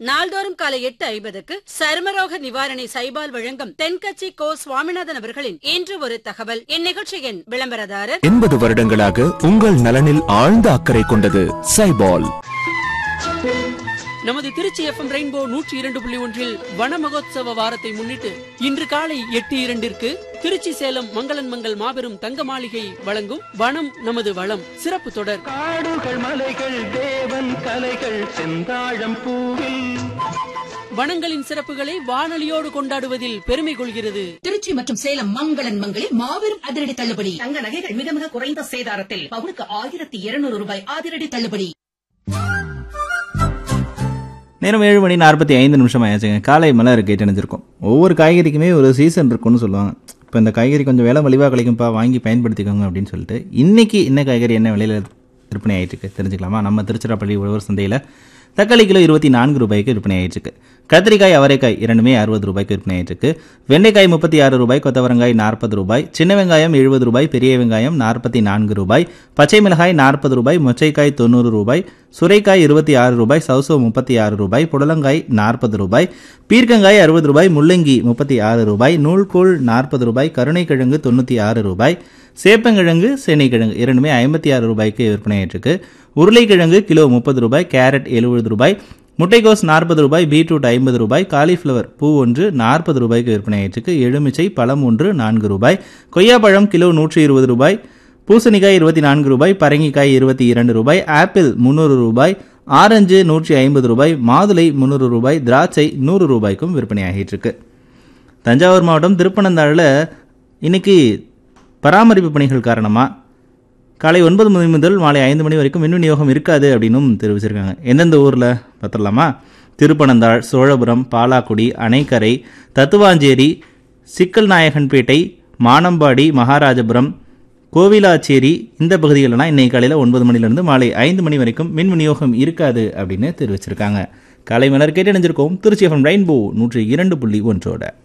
நாள்தோறும் காலை எட்டு ஐம்பதுக்கு சருமரோக நிவாரணி சைபால் வழங்கும் தென்கட்சி கோ சுவாமிநாதன் அவர்களின் இன்று ஒரு தகவல் இந்நிகழ்ச்சியின் விளம்பரதாரர் எண்பது வருடங்களாக உங்கள் நலனில் ஆழ்ந்த அக்கறை கொண்டது சைபால் நமது திருச்சி எஃப்எம் ரெயின்போ நூற்றி இரண்டு புள்ளி ஒன்றில் வன மகோத்சவ வாரத்தை முன்னிட்டு இன்று காலை எட்டு இரண்டிற்கு திருச்சி சேலம் மங்களன் மங்கள் மாபெரும் தங்க மாளிகை வழங்கும் வனம் நமது வளம் சிறப்பு தொடர் காடுகள் மலைகள் தேவன் கலைகள் செந்தாழம் பூவில் வனங்களின் சிறப்புகளை வானொலியோடு கொண்டாடுவதில் பெருமை கொள்கிறது திருச்சி மற்றும் சேலம் மங்களன் மங்களில் மாபெரும் அதிரடி தள்ளுபடி தங்க நகைகள் மிக மிக குறைந்த சேதாரத்தில் பவுனுக்கு ஆயிரத்தி இருநூறு ரூபாய் அதிரடி தள்ளுபடி நேரம் ஏழு மணி நாற்பத்தி ஐந்து நிமிஷம் ஆயாச்சுங்க காலை மலர் கேட்டு நினைச்சிருக்கோம் ஒவ்வொரு காய்கறிக்குமே ஒரு சீசன் இருக்குன்னு சொல்லுவாங்க இப்போ இந்த காய்கறி கொஞ்சம் விலை மலிவாக கிடைக்கும்ப்பா வாங்கி பயன்படுத்திக்கோங்க அப்படின்னு சொல்லிட்டு இன்னைக்கு என்ன காய்கறி என்ன விலையில் விற்பனை ஆயிட்டு இருக்கு தெரிஞ்சுக்கலாமா நம்ம திருச்சிராப்பள்ளி உழவர் சந்தையில் தக்காளி கிலோ இருபத்தி நான்கு ரூபாய்க்கு விற்பனை ஆயிட்டு இருக்கு கத்திரிக்காய் அவரைக்காய் இரண்டுமே அறுபது ரூபாய்க்கு விற்பனை ஆயிட்டு இருக்கு வெண்டைக்காய் முப்பத்தி ஆறு ரூபாய் கொத்தவரங்காய் நாற்பது ரூபாய் சின்ன வெங்காயம் எழுபது ரூபாய் பெரிய வெங்காயம் நாற்பத்தி நான்கு ரூபாய் பச்சை மிளகாய் நாற்பது ரூபாய் மொச்சைக்காய் தொண்ணூறு ரூபாய் சுரைக்காய் இருபத்தி ஆறு ரூபாய் சவுசோ முப்பத்தி ஆறு ரூபாய் புடலங்காய் நாற்பது ரூபாய் பீர்க்கங்காய் அறுபது ரூபாய் முள்ளங்கி முப்பத்தி ஆறு ரூபாய் நூல்கோல் நாற்பது ரூபாய் கருணைக்கிழங்கு தொண்ணூற்றி ஆறு ரூபாய் சேப்பங்கிழங்கு சேனைக்கிழங்கு இரண்டுமே ஐம்பத்தி ஆறு ரூபாய்க்கு விற்பனையாயிட்டிருக்கு உருளைக்கிழங்கு கிலோ முப்பது ரூபாய் கேரட் எழுபது ரூபாய் முட்டைகோஸ் நாற்பது ரூபாய் பீட்ரூட் ஐம்பது ரூபாய் காலிஃப்ளவர் பூ ஒன்று நாற்பது ரூபாய்க்கு விற்பனையாயிட்டிருக்கு எலுமிச்சை பழம் ஒன்று நான்கு ரூபாய் கொய்யாப்பழம் கிலோ நூற்றி இருபது ரூபாய் பூசணிக்காய் இருபத்தி நான்கு ரூபாய் பரங்கிக்காய் இருபத்தி இரண்டு ரூபாய் ஆப்பிள் முந்நூறு ரூபாய் ஆரஞ்சு நூற்றி ஐம்பது ரூபாய் மாதுளை முந்நூறு ரூபாய் திராட்சை நூறு ரூபாய்க்கும் விற்பனையாகிட்டு இருக்கு தஞ்சாவூர் மாவட்டம் திருப்பனந்தாழில் இன்னைக்கு பராமரிப்பு பணிகள் காரணமாக காலை ஒன்பது மணி முதல் மாலை ஐந்து மணி வரைக்கும் மின் விநியோகம் இருக்காது அப்படின்னும் தெரிவிச்சிருக்காங்க எந்தெந்த ஊரில் பார்த்துடலாமா திருப்பனந்தாள் சோழபுரம் பாலாக்குடி அணைக்கரை தத்துவாஞ்சேரி சிக்கல் நாயகன்பேட்டை மானம்பாடி மகாராஜபுரம் கோவிலாச்சேரி இந்த பகுதிகளெல்லாம் இன்னைக்கு காலையில் ஒன்பது மணிலேருந்து மாலை ஐந்து மணி வரைக்கும் மின் விநியோகம் இருக்காது அப்படின்னு தெரிவிச்சிருக்காங்க காலை மலர் கேட்டு இணைஞ்சிருக்கோம் திருச்சி எஃப்எம் ரெயின்போ நூற்றி இரண்டு புள்ளி ஒன்றோட